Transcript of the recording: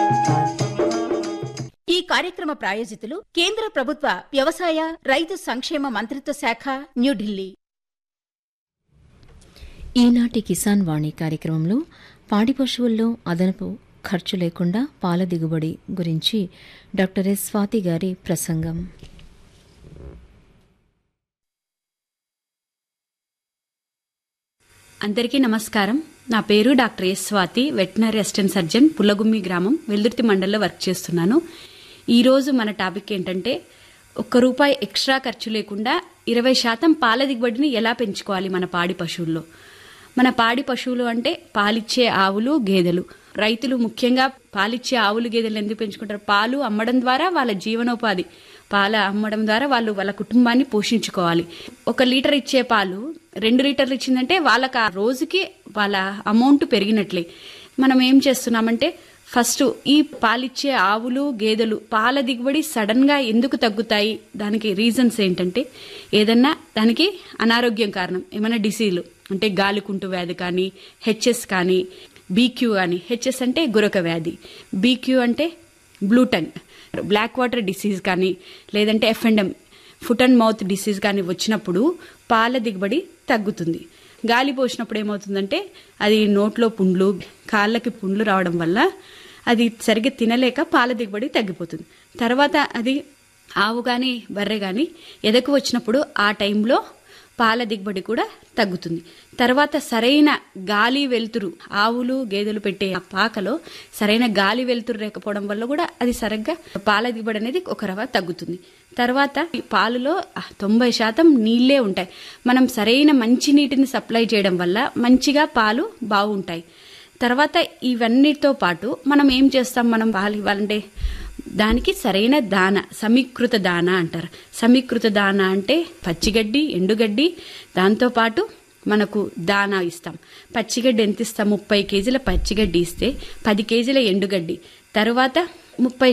ఈ కార్యక్రమ ప్రాయోజితులు కేంద్ర ప్రభుత్వ వ్యవసాయ రైతు సంక్షేమ మంత్రిత్వ శాఖ న్యూఢిల్లీ ఈనాటి కిసాన్ వాణి కార్యక్రమంలో పాడి పశువుల్లో అదనపు ఖర్చు లేకుండా పాల దిగుబడి గురించి డాక్టర్ ఎస్ స్వాతి గారి ప్రసంగం అందరికీ నమస్కారం నా పేరు doctor S Swathi veterinary assistant surgeon Pullagummi గ్రామం వెల్దుర్తి మండలంలో వర్క్ చేస్తున్నాను ఈరోజు మన టాపిక్ ఏంటంటే ఒక్క రూపాయి ఎక్స్ట్రా ఖర్చు లేకుండా ఇరవై శాతం పాల దిగుబడిని ఎలా పెంచుకోవాలి మన పాడి పశువుల్లో మన పాడి పశువులు అంటే పాలిచ్చే ఆవులు గేదెలు రైతులు ముఖ్యంగా పాలిచ్చే ఆవులు గేదెలు ఎందుకు పెంచుకుంటారు పాలు అమ్మడం ద్వారా వాళ్ళ జీవనోపాధి పాల అమ్మడం ద్వారా వాళ్ళు వాళ్ళ కుటుంబాన్ని పోషించుకోవాలి ఒక లీటర్ ఇచ్చే పాలు రెండు లీటర్లు ఇచ్చిందంటే వాళ్ళకి ఆ రోజుకి వాళ్ళ అమౌంట్ పెరిగినట్లే మనం ఏం చేస్తున్నామంటే ఫస్ట్ ఈ పాలిచ్చే ఆవులు గేదెలు పాల దిగుబడి సడన్ గా ఎందుకు తగ్గుతాయి దానికి రీజన్స్ ఏంటంటే ఏదన్నా దానికి అనారోగ్యం కారణం ఏమైనా డిసీజులు అంటే గాలికుంటు వ్యాధి కానీ హెచ్ఎస్ కానీ బీక్యూ కానీ హెచ్ఎస్ అంటే గురక వ్యాధి బీక్యూ అంటే బ్లూటన్ బ్లాక్ వాటర్ డిసీజ్ కానీ లేదంటే ఎఫెండమ్ ఫుట్ అండ్ మౌత్ డిసీజ్ కానీ వచ్చినప్పుడు పాల దిగుబడి తగ్గుతుంది గాలి పోసినప్పుడు ఏమవుతుందంటే అది నోట్లో పుండ్లు కాళ్ళకి పుండ్లు రావడం వల్ల అది సరిగ్గా తినలేక పాల దిగుబడి తగ్గిపోతుంది తర్వాత అది ఆవు కానీ బర్రె కానీ ఎదకు వచ్చినప్పుడు ఆ టైంలో పాల దిగుబడి కూడా తగ్గుతుంది తర్వాత సరైన గాలి వెలుతురు ఆవులు గేదెలు పెట్టే ఆ పాకలో సరైన గాలి వెలుతురు లేకపోవడం వల్ల కూడా అది సరిగ్గా పాల దిగుబడి అనేది ఒక రవ తగ్గుతుంది తర్వాత ఈ పాలలో తొంభై శాతం నీళ్లే ఉంటాయి మనం సరైన మంచి నీటిని సప్లై చేయడం వల్ల మంచిగా పాలు బాగుంటాయి తర్వాత ఇవన్నిటితో పాటు మనం ఏం చేస్తాం మనం పాలు ఇవ్వాలంటే దానికి సరైన దాన సమీకృత దాన అంటారు సమీకృత దాన అంటే పచ్చిగడ్డి ఎండుగడ్డి దాంతోపాటు మనకు దానా ఇస్తాం పచ్చిగడ్డి ఎంత ఇస్తాం ముప్పై కేజీల పచ్చిగడ్డి ఇస్తే పది కేజీల ఎండుగడ్డి తర్వాత ముప్పై